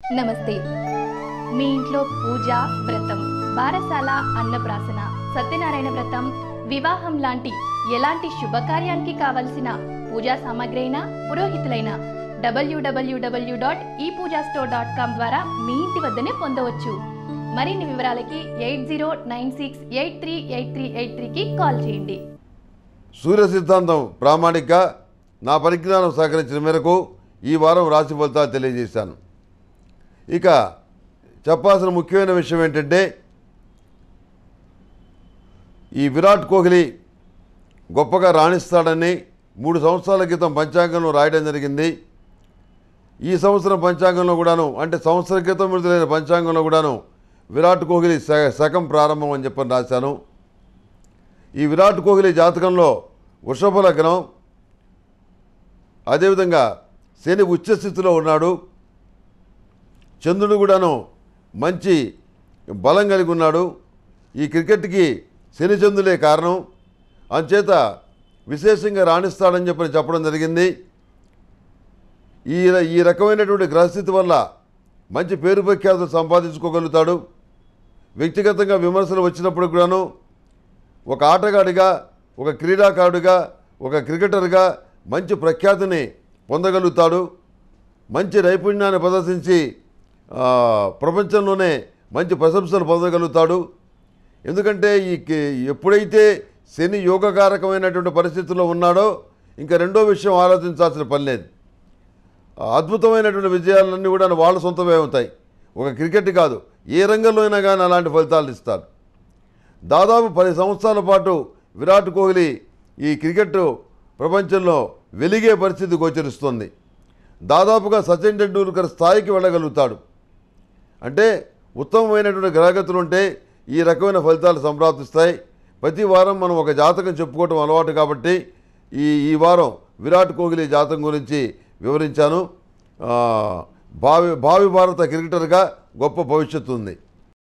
నమస్తే మీ ఇంట్లో పూజ వ్రతం బారసాల అన్నప్రాసన సత్యనారాయణ వ్రతం వివాహం లాంటి ఎలాంటి శుభకార్యానికి కావలసిన పూజా సామాగ్రి అయినా పురోహితులైన డబ్ల్యూడబ్ల్యూడబ్ల్యూ డాట్ ఈ పూజా స్టోర్ డాట్ కామ్ ద్వారా మీ ఇంటి వద్దనే పొందవచ్చు మరిన్ని వివరాలకి eight zero nine six eight three eight three eight త్రీకి కాల్ చేయండి సూర్య సిద్ధాంతం ప్రామాణిక నా పరిజ్ఞానం సహకరించిన మేరకు ఈ వారం రాశి ఫలితాలు తెలియజేశాను ఇక చెప్పాల్సిన ముఖ్యమైన విషయం ఏంటంటే ఈ విరాట్ కోహ్లీ గొప్పగా రాణిస్తాడని మూడు సంవత్సరాల క్రితం పంచాంగంలో రాయడం జరిగింది ఈ సంవత్సరం పంచాంగంలో కూడాను అంటే సంవత్సరం క్రితం విడుదలైన పంచాంగంలో కూడాను విరాట్ కోహ్లీ శ- శకం ప్రారంభం అని చెప్పని రాశాను ఈ విరాట్ కోహ్లీ జాతకంలో వృషభ లగ్నం అదేవిధంగా శని ఉచ్చస్థితిలో ఉన్నాడు చంద్రుడు కూడాను మంచి బలం కలిగి ఉన్నాడు ఈ క్రికెట్కి శని చంద్రులే కారణం అంచేత విశేషంగా రాణిస్తాడని చెప్పని చెప్పడం జరిగింది ఈ ఈ రకమైనటువంటి గ్రహస్థితి వల్ల మంచి పేరు ప్రఖ్యాతులు సంపాదించుకోగలుగుతాడు వ్యక్తిగతంగా విమర్శలు వచ్చినప్పుడు కూడాను ఒక ఆటగాడిగా ఒక క్రీడాకారుడిగా ఒక క్రికెటర్గా మంచి ప్రఖ్యాతిని పొందగలుగుతాడు మంచి నైపుణ్యాన్ని ప్రదర్శించి ఆ, ప్రపంచంలోనే మంచి ప్రశంసలు పొందగలుగుతాడు ఎందుకంటే ఈ కి- ఎప్పుడైతే శని యోగకారకమైనటువంటి పరిస్థితుల్లో ఉన్నాడో ఇంకా రెండో విషయం ఆలోచించాల్సిన పని లేదు అద్భుతమైనటువంటి విజయాలన్నీ కూడా వాళ్ళ సొంతమే అవుతాయి ఒక క్రికెట్ కాదు ఏ రంగంలో అయినా కానీ అలాంటి ఫలితాలు ఇస్తారు దాదాపు పది సంవత్సరాల పాటు విరాట్ కోహ్లీ ఈ క్రికెట్ ప్రపంచంలో వెలిగే పరిస్థితి గోచరిస్తుంది దాదాపుగా సచిన్ టెండూల్కర్ స్థాయికి వెళ్ళగలుగుతాడు అంటే ఉత్తమమైనటువంటి గ్రహగతులు ఉంటే ఈ రకమైన ఫలితాలు సంప్రాప్తిస్తాయి ప్రతి వారం మనం ఒక జాతకం చెప్పుకోవటం అలవాటు కాబట్టి ఈ ఈ వారం విరాట్ కోహ్లీ జాతకం గురించి వివరించాను ఆ, భావి భావి భారత క్రికెటర్గా గొప్ప భవిష్యత్తు ఉంది